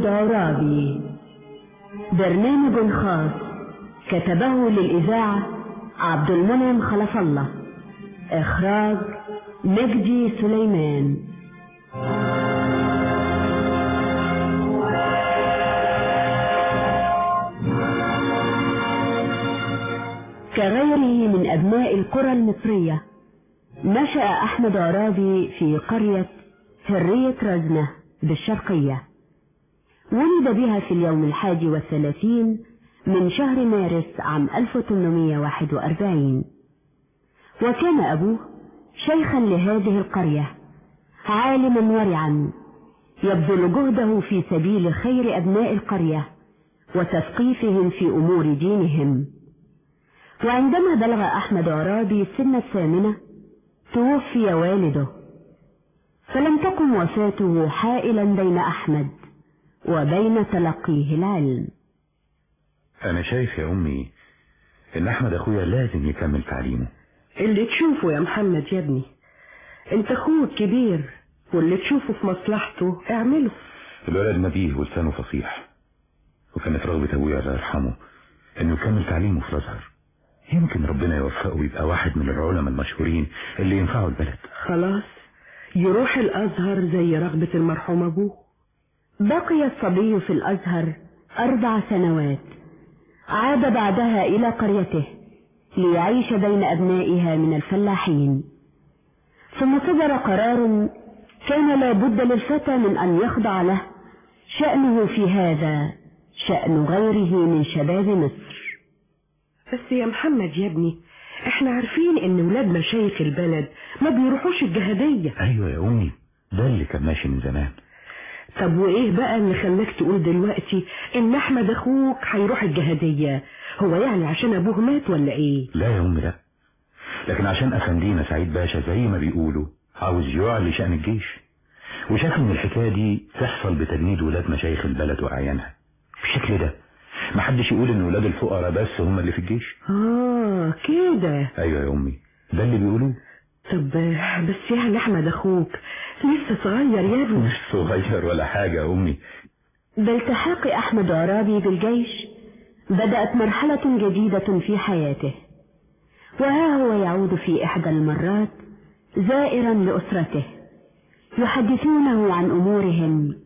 أحمد عرابي برنامج خاص كتبه للإذاعة عبد المنعم خلف الله إخراج مجدي سليمان كغيره من أبناء القرى المصرية نشأ أحمد عرابي في قرية هرية رزنة بالشرقية ولد بها في اليوم الحادي والثلاثين من شهر مارس عام 1841 وكان أبوه شيخا لهذه القرية عالما ورعا يبذل جهده في سبيل خير أبناء القرية وتثقيفهم في أمور دينهم وعندما بلغ أحمد عرابي سن الثامنة توفي والده فلم تكن وفاته حائلا بين أحمد وبين تلقيه العلم أنا شايف يا أمي إن أحمد أخويا لازم يكمل تعليمه اللي تشوفه يا محمد يا ابني انت اخوك كبير واللي تشوفه في مصلحته اعمله الولد نبيه ولسانه فصيح وكانت رغبة أبويا الله يرحمه إنه يكمل تعليمه في الأزهر يمكن ربنا يوفقه ويبقى واحد من العلماء المشهورين اللي ينفعوا البلد خلاص يروح الازهر زي رغبة المرحوم ابوه بقي الصبي في الأزهر أربع سنوات عاد بعدها إلى قريته ليعيش بين أبنائها من الفلاحين ثم صدر قرار كان لا بد للفتى من أن يخضع له شأنه في هذا شأن غيره من شباب مصر بس يا محمد يا ابني احنا عارفين ان ولاد مشايخ البلد ما بيروحوش الجهادية أيوة يا أمي ده اللي كان ماشي من زمان طب وايه بقى اللي خلاك تقول دلوقتي ان احمد اخوك هيروح الجهادية هو يعني عشان ابوه مات ولا ايه لا يا أمي لا لكن عشان أفندينا سعيد باشا زي ما بيقولوا عاوز يعلي شأن الجيش وشاف إن الحكاية دي تحصل بتجنيد ولاد مشايخ البلد وأعيانها بالشكل ده محدش يقول إن ولاد الفقراء بس هم اللي في الجيش اه كده أيوة يا أمي ده اللي بيقولوه طب بس يعني احمد اخوك لسه صغير يا ابني مش صغير ولا حاجة يا أمي بالتحاق أحمد عرابي بالجيش بدأت مرحلة جديدة في حياته وها هو يعود في إحدى المرات زائرا لأسرته يحدثونه عن أمورهم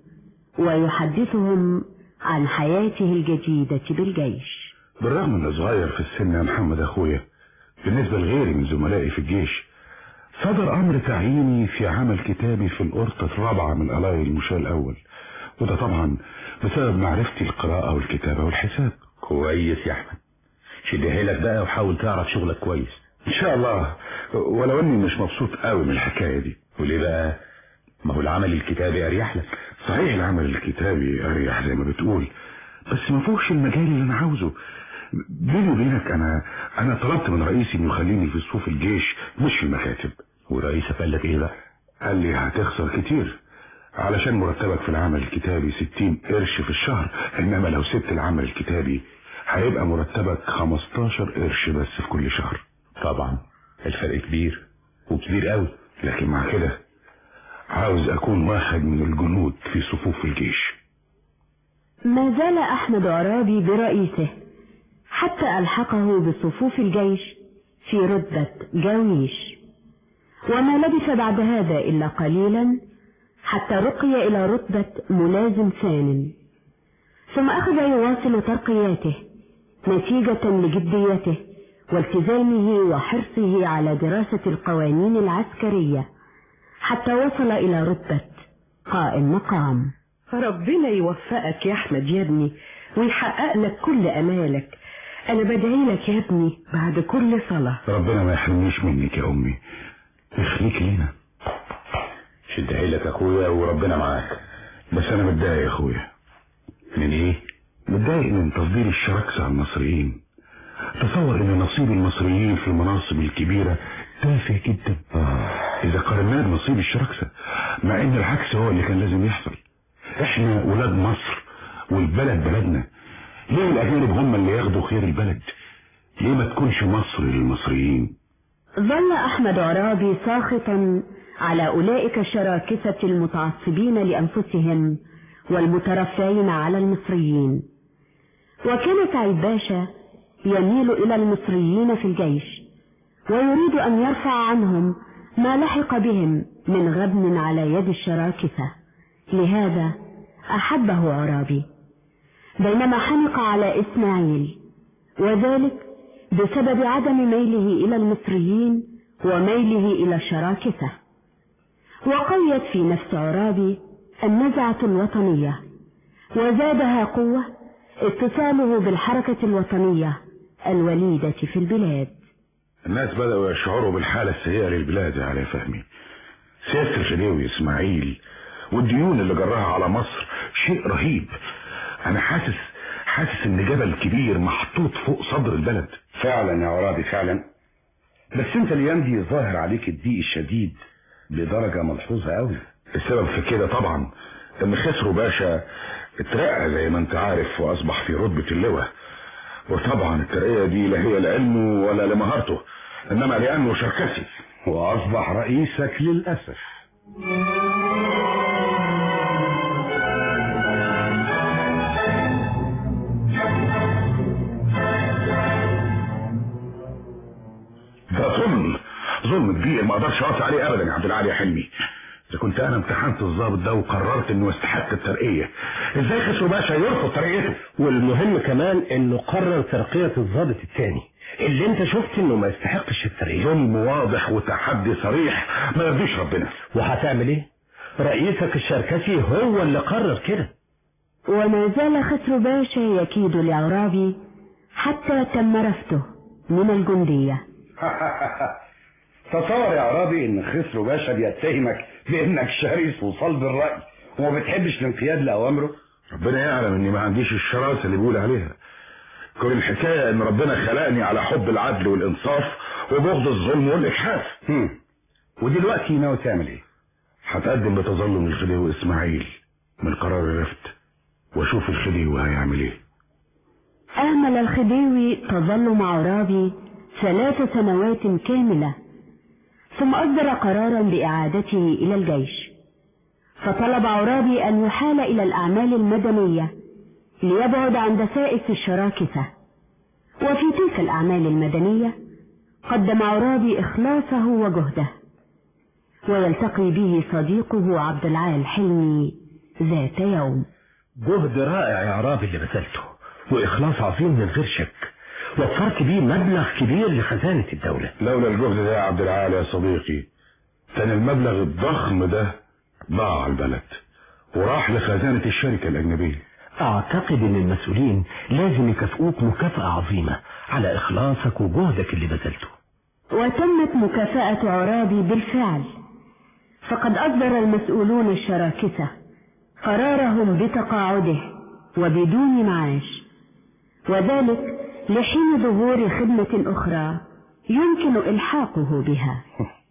ويحدثهم عن حياته الجديدة بالجيش بالرغم انه صغير في السن يا محمد اخويا بالنسبة لغيري من زملائي في الجيش صدر امر تعييني في عمل كتابي في القرطة الرابعة من قلايا المشاة الاول وده طبعا بسبب معرفتي القراءة والكتابة والحساب كويس يا أحمد شدها لك بقى وحاول تعرف شغلك كويس ان شاء الله ولو اني مش مبسوط قوي من الحكاية دي وليه بقى ما هو العمل الكتابي أريح لك صحيح العمل الكتابي اريح زي ما بتقول بس ما فوقش المجال اللي انا عاوزه بيني وبينك انا انا طلبت من رئيسي انه يخليني في صفوف الجيش مش في المكاتب ورئيسك قال لك ايه بقى قال لي هتخسر كتير علشان مرتبك في العمل الكتابي 60 قرش في الشهر انما لو سبت العمل الكتابي هيبقى مرتبك 15 قرش بس في كل شهر طبعا الفرق كبير وكبير قوي لكن مع كده عاوز اكون واحد من الجنود في صفوف الجيش ما زال أحمد عرابي برئيسه حتى ألحقه بصفوف الجيش في رتبة جاويش وما لبث بعد هذا إلا قليلا حتى رقي إلى رتبة ملازم ثان ثم أخذ يواصل ترقياته نتيجة لجديته والتزامه وحرصه على دراسة القوانين العسكرية حتى وصل إلى رتبة قائم مقام ربنا يوفقك يا احمد يا ابني ويحقق لك كل امالك انا بدعي لك يا ابني بعد كل صلاة ربنا ما يحرمنيش منك يا امي يخليك لينا شدها لك اخويا وربنا معاك بس انا متضايق يا اخويا من ايه متضايق من تفضيل الشراكسة على المصريين تصور ان نصيب المصريين في المناصب الكبيرة تافه جدا اذا قارناه بنصيب الشراكسة مع ان العكس هو اللي كان لازم يحصل احنا ولاد مصر والبلد بلدنا ليه الاجانب هم اللي ياخدوا خير البلد ليه ما تكونش مصر للمصريين ظل أحمد عرابي ساخطا على أولئك الشراكسة المتعصبين لأنفسهم والمترفعين على المصريين وكان سعيد باشا يميل إلى المصريين في الجيش ويريد أن يرفع عنهم ما لحق بهم من غبن على يد الشراكسة لهذا أحبه عرابي بينما حنق على إسماعيل وذلك بسبب عدم ميله إلى المصريين وميله إلى الشراكسة وقويت في نفس عرابي النزعة الوطنية وزادها قوة اتصاله بالحركة الوطنية الوليدة في البلاد الناس بدأوا يشعروا بالحالة السيئة للبلاد يا علي فهمي سياسة الخديوي إسماعيل والديون اللي جراها على مصر شيء رهيب أنا حاسس حاسس إن جبل كبير محطوط فوق صدر البلد فعلا يا عرابي فعلا بس انت الايام دي ظاهر عليك الضيق الشديد بدرجة ملحوظة قوي السبب في كده طبعا إن خسرو باشا اترقى زي ما أنت عارف وأصبح في رتبة اللواء وطبعا الترقية دي لا هي لعلمه ولا لمهارته إنما لأنه شركسي واصبح رئيسك للأسف ده ظلم ظلم كبير ما اقدرش اقف عليه ابدا يا عبد العالي يا حلمي اذا كنت انا امتحنت الضابط ده وقررت انه يستحق الترقيه ازاي خسرو باشا يرفض ترقيته والمهم كمان انه قرر ترقية الضابط الثاني اللي انت شفت انه ما يستحقش الترقية ظلم واضح وتحدي صريح ما يرضيش ربنا وهتعمل ايه رئيسك الشركسي هو اللي قرر كده وما زال خسرو باشا يكيد لعرابي حتى تم رفضه من الجندية تصور يا عرابي ان خسرو باشا بيتهمك بانك شرس وصلب الرأي وما بتحبش الانقياد لأوامره ربنا يعلم اني ما عنديش الشراسه اللي بيقول عليها كل الحكايه ان ربنا خلقني على حب العدل والانصاف وبغض الظلم والاجحاف هم. ودلوقتي ناوي تعمل ايه هتقدم بتظلم الخديوي اسماعيل من قرار الرفض واشوف الخديوي هيعمل ايه أهمل الخديوي تظلم عرابي ثلاث سنوات كاملة ثم أصدر قرارا بإعادته إلى الجيش فطلب عرابي أن يحال إلى الأعمال المدنية ليبعد عن دسائس الشراكسة وفي تلك الأعمال المدنية قدم عرابي إخلاصه وجهده ويلتقي به صديقه عبد العال حلمي ذات يوم جهد رائع يا عرابي اللي بذلته واخلاص عظيم من غير شك وفرت بيه مبلغ كبير لخزانة الدولة لولا الجهد ده يا عبد العال يا صديقي كان المبلغ الضخم ده ضاع على البلد وراح لخزانة الشركة الأجنبية اعتقد ان المسؤولين لازم يكافئوك مكافأة عظيمة على اخلاصك وجهدك اللي بذلته وتمت مكافأة عرابي بالفعل فقد أصدر المسؤولون الشراكسة قرارهم بتقاعده وبدون معاش وذلك لحين ظهور خدمة أخرى يمكن إلحاقه بها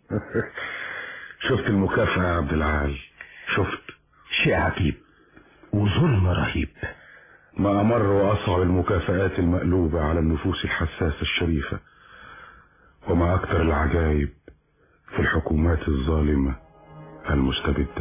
شفت المكافأة يا عبد العال شفت شيء عجيب وظلم رهيب ما أمر وأصعب المكافآت المقلوبة على النفوس الحساسة الشريفة وما أكثر العجائب في الحكومات الظالمة المستبدة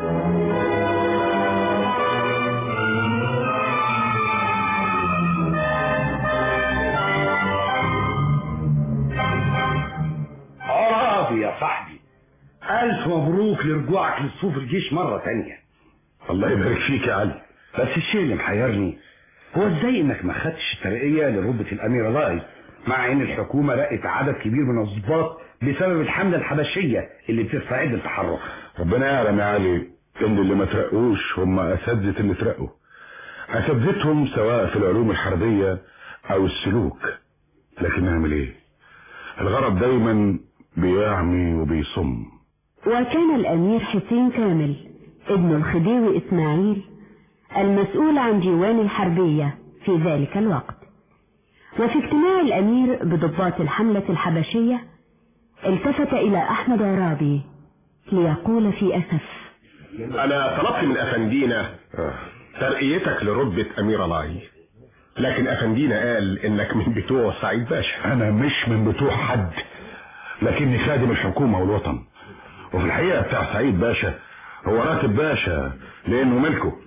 عرابي يا صاحبي ألف مبروك لرجوعك لصفوف الجيش مرة تانية الله يبارك فيك يا علي بس الشيء اللي محيرني هو ازاي انك ما خدتش ترقية لرتبة الأمير لاي مع ان الحكومة لقت عدد كبير من الضباط بسبب الحملة الحبشية اللي بتستعد للتحرك ربنا يعلم يا علي ان اللي ما ترقوش هم اساتذه اللي ترقوا اساتذتهم سواء في العلوم الحربيه او السلوك لكن نعمل ايه الغرض دايما بيعمي وبيصم وكان الأمير حسين كامل ابن الخديوي إسماعيل المسؤول عن ديوان الحربية في ذلك الوقت وفي اجتماع الأمير بضباط الحملة الحبشية التفت إلى أحمد عرابي ليقول في أسف أنا طلبت من أفندينا ترقيتك لرتبة أمير لاي لكن أفندينا قال إنك من بتوع سعيد باشا انا مش من بتوع حد لكني خادم الحكومه والوطن وفي الحقيقه بتاع سعيد باشا هو راتب باشا لانه ملكه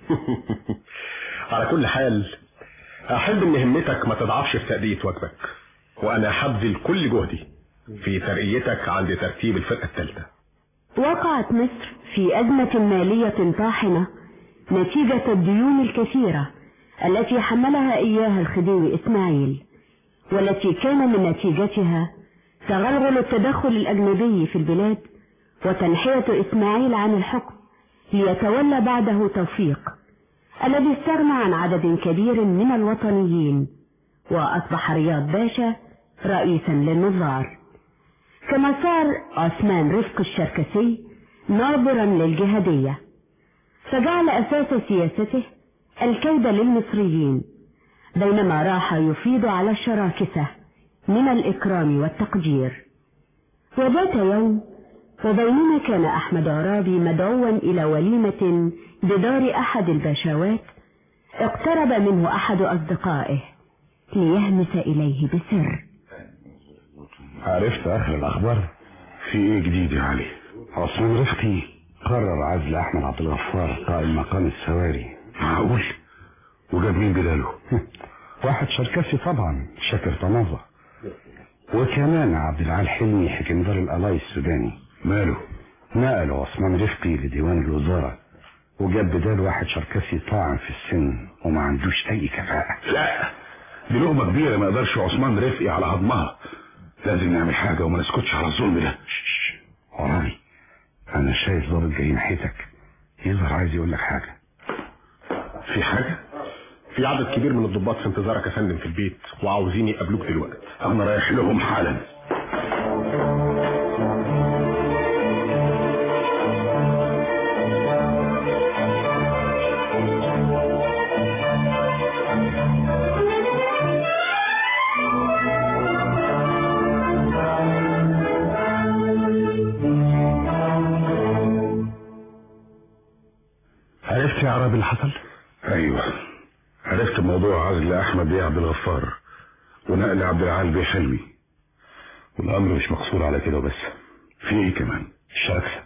على كل حال احب ان همتك ما تضعفش في تأدية واجبك وانا هبذل كل جهدي في ترقيتك عند ترتيب الفرقة الثالثة وقعت مصر في أزمة مالية طاحنة نتيجة الديون الكثيرة التي حملها إياها الخديوي إسماعيل والتي كان من نتيجتها تغلغل التدخل الأجنبي في البلاد وتنحية إسماعيل عن الحكم ليتولى بعده توفيق الذي استغنى عن عدد كبير من الوطنيين وأصبح رياض باشا رئيسا للنظار كما صار عثمان رفق الشركسي ناظرا للجهادية فجعل أساس سياسته الكيد للمصريين بينما راح يفيض على الشراكسة من الإكرام والتقدير وذات يوم وبينما كان أحمد عرابي مدعوا إلى وليمة بدار أحد الباشوات اقترب منه أحد أصدقائه ليهمس إليه بسر عرفت اخر الاخبار في ايه جديد يا علي عثمان رفقي قرر عزل احمد عبد الغفار قائم مقام السواري معقول وجاب مين بداله واحد شركسي طبعا شاكر طنازة وكمان عبد العال حلمي حكم دار القضاء السوداني ماله نقلوا عثمان رفقي لديوان الوزارة وجاب بدال واحد شركسي طاعن في السن وما عندوش اي كفاءة لا دي لقمة كبيرة ما يقدرش عثمان رفقي على هضمها لازم نعمل حاجة وما نسكتش على الظلم ده عربي انا شايف ضابط جاي ناحيتك يظهر عايز يقول لك حاجة في حاجة في عدد كبير من الضباط في انتظارك يا فندم في البيت وعاوزين يقابلوك دلوقتي انا رايح لهم حالا عرفت يا عربي اللي حصل؟ ايوه عرفت موضوع عزل احمد بيه عبد الغفار ونقل عبد العال بيه حلمي والأمر مش مقصور على كده وبس في ايه كمان الشراكسة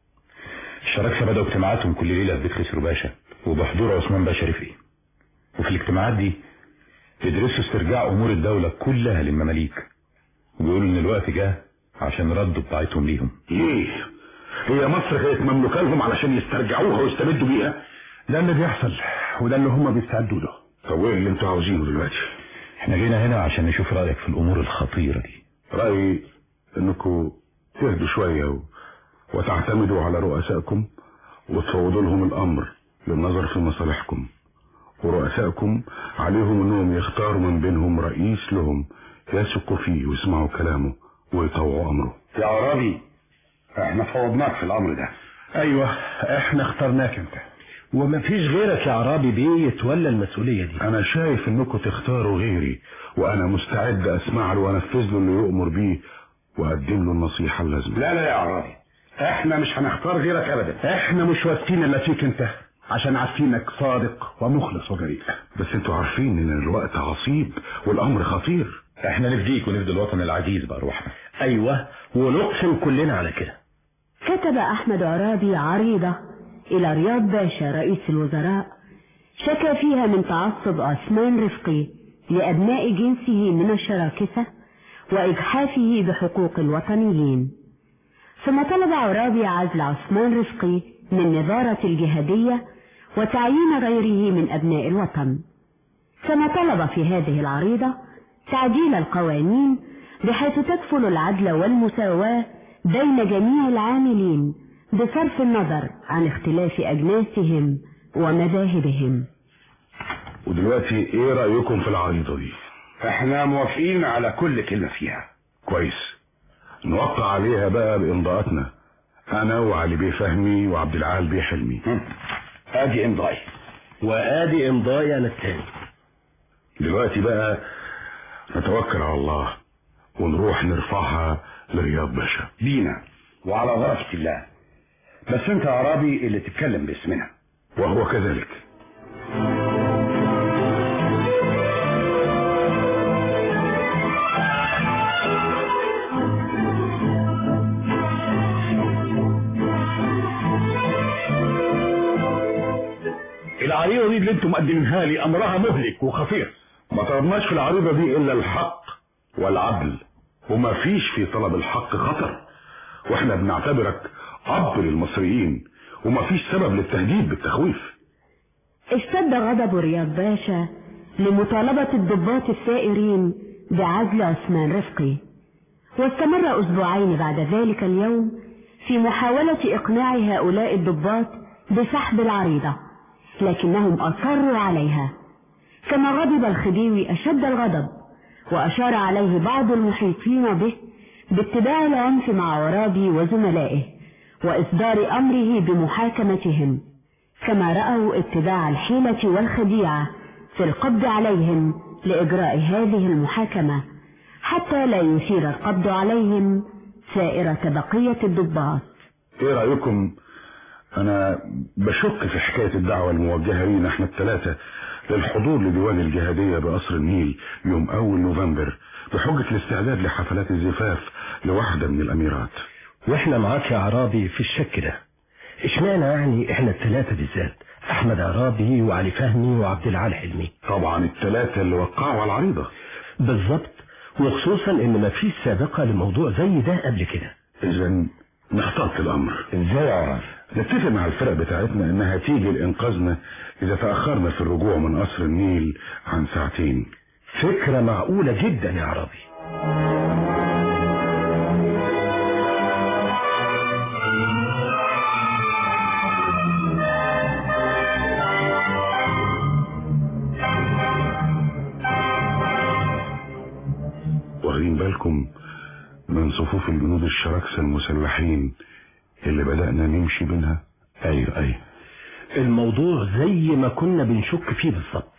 الشراكسة بدأوا اجتماعاتهم كل ليلة في بيت خسرو باشا وبحضور عثمان باشا رفقي وفي الاجتماعات دي بيدرسوا استرجاع أمور الدولة كلها للمماليك وبيقولوا إن الوقت جه عشان ردوا بتاعتهم ليهم ايه هي مصر كانت مملوكة لهم علشان يسترجعوها ويستمدوا بيها ده اللي بيحصل وده اللي هما بيستعدوا له طب ايه اللي انتوا عاوزينه دلوقتي احنا جينا هنا عشان نشوف رأيك في الأمور الخطيرة دي رأيي انكم تهدوا شوية و... وتعتمدوا على رؤسائكم وتفوضوا لهم الامر للنظر في مصالحكم ورؤسائكم عليهم انهم يختاروا من بينهم رئيس لهم يثقوا فيه ويسمعوا كلامه ويطوعوا امره يا عربي احنا فوضناك في الامر ده ايوه احنا اخترناك انت ومفيش غيرك يا عرابي بيه يتولى المسؤولية دي انا شايف انكم تختاروا غيري وانا مستعد اسمع له وانفذ له اللي يؤمر بيه واقدم له النصيحة اللازمة لا لا يا عربي احنا مش هنختار غيرك ابدا احنا مش واثقين الا فيك انت عشان عارفينك صادق ومخلص وجريء بس انتوا عارفين ان الوقت عصيب والامر خطير احنا نفديك ونفدي الوطن العزيز بأرواحنا ايوه ونقسم كلنا على كده كتب أحمد عرابي عريضة إلى رياض باشا رئيس الوزراء شكى فيها من تعصب عثمان رفقي لأبناء جنسه من الشراكسة وإجحافه بحقوق الوطنيين ثم طلب عرابي عزل عثمان رفقي من نظارة الجهادية وتعيين غيره من أبناء الوطن كما طلب في هذه العريضة تعديل القوانين بحيث تكفل العدل والمساواة بين جميع العاملين بصرف النظر عن اختلاف أجناسهم ومذاهبهم ودلوقتي ايه رأيكم في العريضة دي احنا موافقين على كل كلمة فيها كويس نوقع عليها بقى بإمضاءاتنا أنا وعلي بيه فهمي وعبد العال بيه حلمي هم. ادي امضائي وادي امضاي انا التاني دلوقتي بقى نتوكل على الله ونروح نرفعها لرياض باشا بينا وعلى بركة الله بس انت يا عربي اللي تتكلم باسمنا وهو كذلك إلى اللي انتم مقدمينها لي امرها مهلك وخطير ما طلبناش في العريضة دي إلا الحق والعدل وما فيش في طلب الحق خطر واحنا بنعتبرك أب للمصريين وما فيش سبب للتهديد بالتخويف اشتد غضب رياض باشا لمطالبة الضباط الثائرين بعزل عثمان رفقي واستمر أسبوعين بعد ذلك اليوم في محاولة إقناع هؤلاء الضباط بسحب العريضة لكنهم أصروا عليها كما غضب الخديوي أشد الغضب وأشار عليه بعض المحيطين به باتباع العنف مع عرابي وزملائه وإصدار أمره بمحاكمتهم كما رأوا اتباع الحيلة والخديعة في القبض عليهم لإجراء هذه المحاكمة حتى لا يثير القبض عليهم سائرة بقية الضباط ايه رأيكم انا بشك في حكاية الدعوة الموجهة لينا احنا الثلاثة للحضور لديوان الجهادية بقصر النيل يوم اول نوفمبر بحجة الاستعداد لحفلات الزفاف لواحدة من الاميرات واحنا معاك يا عرابي في الشك ده اشمعنى يعني احنا الثلاثة بالذات احمد عرابي وعلي فهمي وعبد العال حلمي طبعا الثلاثة اللي وقعوا على العريضة بالظبط وخصوصا ان مفيش سابقة لموضوع زي ده قبل كده اذا نحتاط الامر ازاي يا عرابي نتفق مع الفرق بتاعتنا انها تيجي لانقاذنا اذا تأخرنا في الرجوع من قصر النيل عن ساعتين فكرة معقولة جدا يا عرابي واخدين بالكم من صفوف الجنود الشراكسة المسلحين اللي بدأنا نمشي بينها ايوه ايوه الموضوع زي ما كنا بنشك فيه بالظبط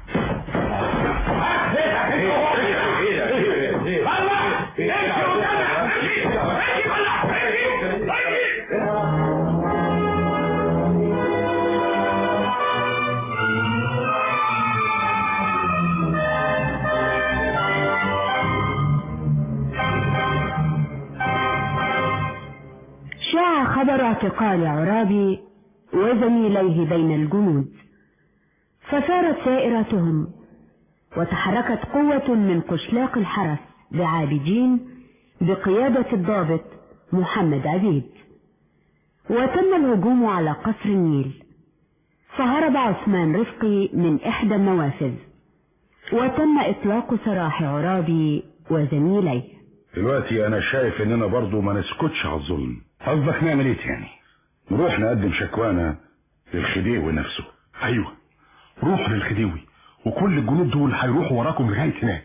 شاع خبر اعتقال عرابي وزميليه بين الجنود فسارت سائرتهم وتحركت قوة من قشلاق الحرس بعابدين بقيادة الضابط محمد عبيد وتم الهجوم على قصر النيل فهرب عثمان رفقي من إحدى النوافذ وتم إطلاق سراح عرابي وزميليه دلوقتي انا شايف اننا برضو ما نسكتش على الظلم قصدك نعمل ايه تاني نروح نقدم شكوانا للخديوي نفسه ايوه روحوا للخديوي وكل الجنود دول هيروحوا وراكم لغايه هناك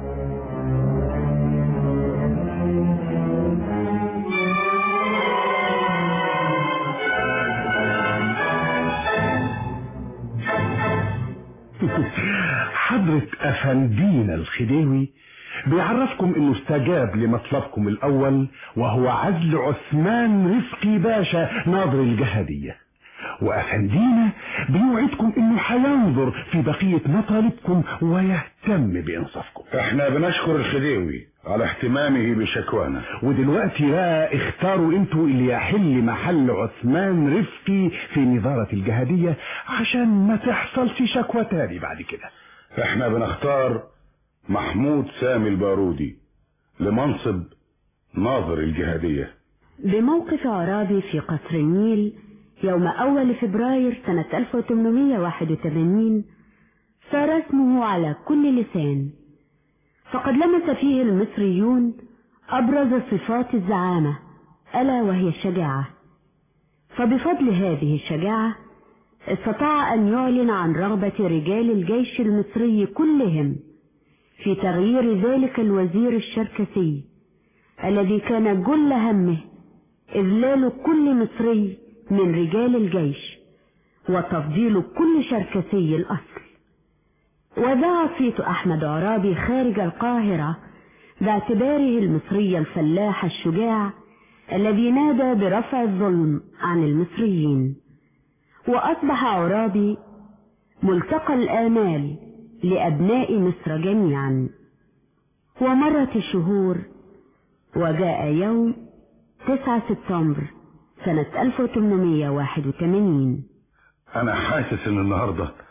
حضرة أفندينا الخديوي بيعرفكم انه استجاب لمطلبكم الاول وهو عزل عثمان رفقي باشا ناظر الجهادية وافندينا بيوعدكم انه هينظر في بقية مطالبكم ويهتم بانصافكم احنا بنشكر الخديوي على اهتمامه بشكوانا ودلوقتي بقى اختاروا انتوا اللي يحل محل عثمان رفقي في نظارة الجهادية عشان ما تحصلش شكوى تاني بعد كده احنا بنختار محمود سامي البارودي لمنصب ناظر الجهادية بموقف عرابي في قصر النيل يوم أول فبراير سنة 1881 صار اسمه على كل لسان فقد لمس فيه المصريون أبرز صفات الزعامة ألا وهي الشجاعة فبفضل هذه الشجاعة استطاع أن يعلن عن رغبة رجال الجيش المصري كلهم في تغيير ذلك الوزير الشركسي الذي كان جل همه إذلال كل مصري من رجال الجيش وتفضيل كل شركسي الأصل وذاع صيت أحمد عرابي خارج القاهرة باعتباره المصري الفلاح الشجاع الذي نادى برفع الظلم عن المصريين وأصبح عرابي ملتقى الآمال لأبناء مصر جميعا ومرت الشهور وجاء يوم 9 سبتمبر سنة 1881 انا حاسس ان النهاردة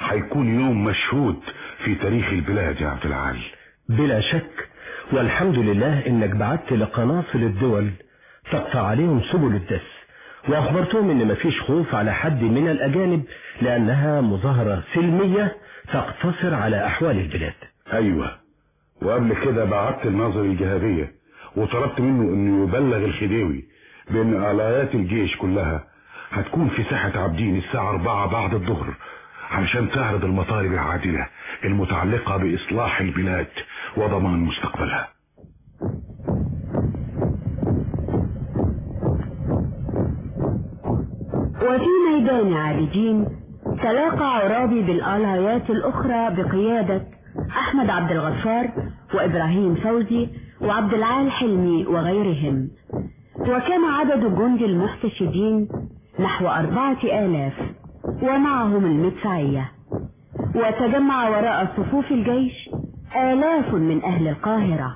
هيكون يوم مشهود في تاريخ البلاد يا عبد العال بلا شك والحمد لله انك بعت لقناصل الدول تقطع عليهم سبل الدس واخبرتهم ان مفيش خوف على حد من الاجانب لانها مظاهرة سلمية تقتصر على احوال البلاد ايوه وقبل كده بعت الناظر الجهادية وطلبت منه انه يبلغ الخديوي بان اعلايات الجيش كلها هتكون في ساحة عابدين الساعة 4 بعد الظهر علشان تعرض المطالب العادلة المتعلقة بإصلاح البلاد وضمان مستقبلها وفي ميدان عابدين تلاقى عرابي بالآلايات الأخرى بقيادة أحمد عبد الغفار وإبراهيم فوزي وعبد العال حلمي وغيرهم وكان عدد الجند المحتشدين نحو أربعة آلاف ومعهم المدفعية وتجمع وراء صفوف الجيش آلاف من أهل القاهرة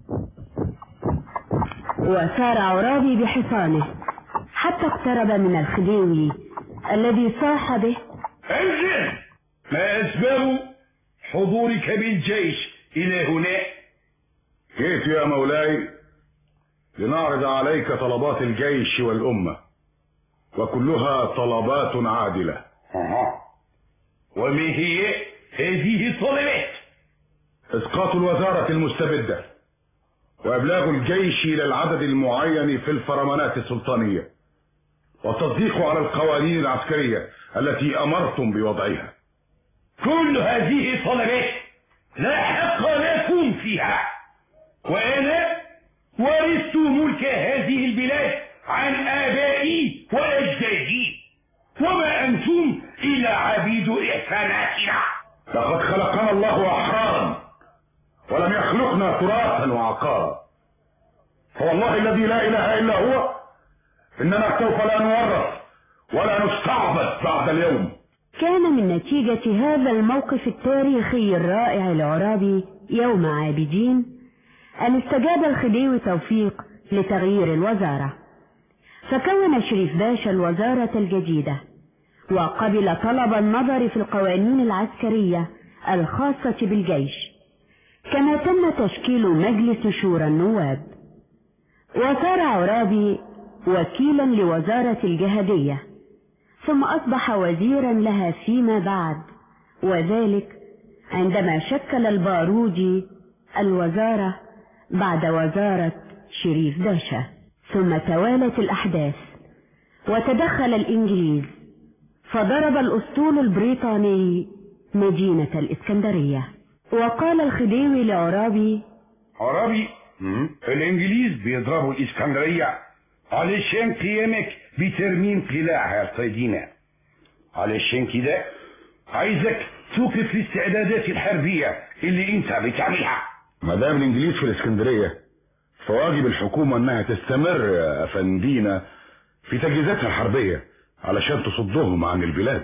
وسار عرابي بحصانه حتى اقترب من الخديوي الذي صاح به انزل ما أسباب حضورك بالجيش إلى هنا كيف يا مولاي لنعرض عليك طلبات الجيش والأمة وكلها طلبات عادلة أها وما هي هذه الطلبات إسقاط الوزارة المستبدة وإبلاغ الجيش إلى العدد المعين في الفرمانات السلطانية والتصديق على القوانين العسكرية التي أمرتم بوضعها كل هذه طلبات لا حق لكم فيها وأنا ورثت ملك هذه البلاد عن آبائي وأجدادي وما أنتم إلا عبيد إحساناتنا لقد خلقنا الله أحرارا ولم يخلقنا تراثا وعقارا فوالله الذي لا إله إلا هو إننا سوف لا نورث ولا نستعبد بعد اليوم كان من نتيجة هذا الموقف التاريخي الرائع العرابي يوم عابدين أن استجاب الخديوي توفيق لتغيير الوزارة فكون شريف باشا الوزارة الجديدة وقبل طلب النظر في القوانين العسكرية الخاصة بالجيش كما تم تشكيل مجلس شورى النواب وصار عرابي وكيلا لوزارة الجهادية ثم أصبح وزيرا لها فيما بعد وذلك عندما شكل البارودي الوزارة بعد وزارة شريف باشا ثم توالت الأحداث وتدخل الإنجليز فضرب الأسطول البريطاني مدينة الإسكندرية وقال الخديوي لعرابي عربي الإنجليز بيضربوا الإسكندرية علشان قيامك بترميم قلاعها القديمة علشان كده عايزك توقف الاستعدادات الحربية اللي انت بتعملها ما دام الإنجليز في الإسكندرية فواجب الحكومة إنها تستمر يا أفندينا في تجهيزاتها الحربية علشان تصدهم عن البلاد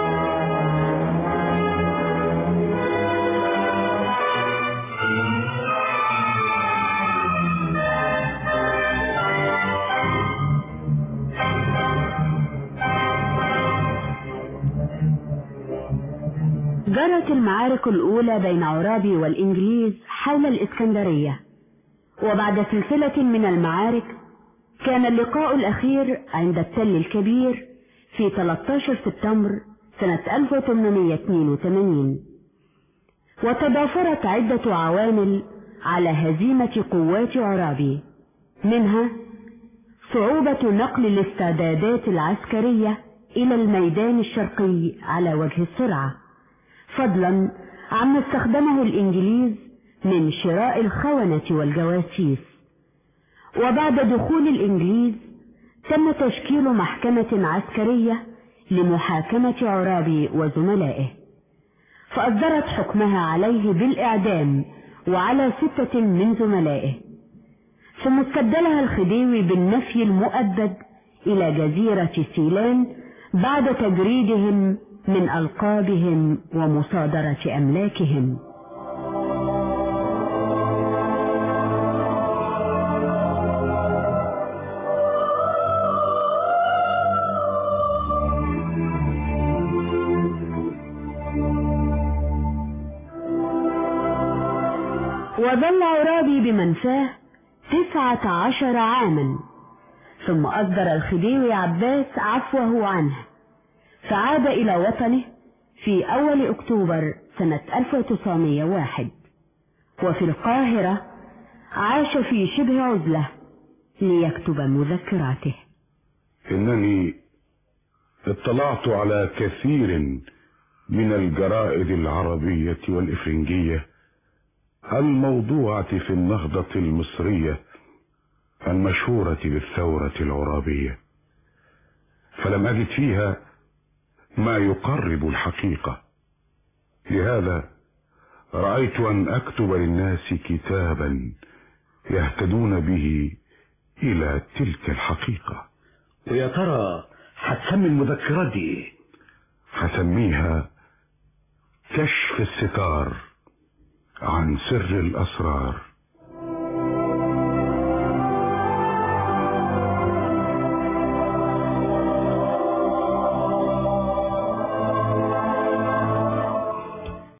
جرت المعارك الأولى بين عرابي والإنجليز حول الإسكندرية وبعد سلسلة من المعارك كان اللقاء الأخير عند التل الكبير في 13 سبتمبر سنة 1882 وتضافرت عدة عوامل على هزيمة قوات عرابي منها صعوبة نقل الاستعدادات العسكرية إلى الميدان الشرقي على وجه السرعة فضلا عما استخدمه الإنجليز من شراء الخونة والجواسيس وبعد دخول الإنجليز تم تشكيل محكمة عسكرية لمحاكمة عرابي وزملائه فأصدرت حكمها عليه بالإعدام وعلى ستة من زملائه ثم استبدلها الخديوي بالنفي المؤبد إلى جزيرة سيلان بعد تجريدهم من ألقابهم ومصادرة أملاكهم وظل عرابي بمنفاه تسعة عشر عاما ثم أصدر الخديوي عباس عفوه عنه فعاد إلى وطنه في أول أكتوبر سنة 1901 وفي القاهرة عاش في شبه عزلة ليكتب مذكراته إنني اطلعت على كثير من الجرائد العربية والإفرنجية الموضوعة في النهضة المصرية المشهورة بالثورة العرابية فلم أجد فيها ما يقرب الحقيقة لهذا رأيت أن أكتب للناس كتابا يهتدون به إلى تلك الحقيقة ويا ترى هتسمي المذكرات دي ايه هسميها كشف الستار عن سر الأسرار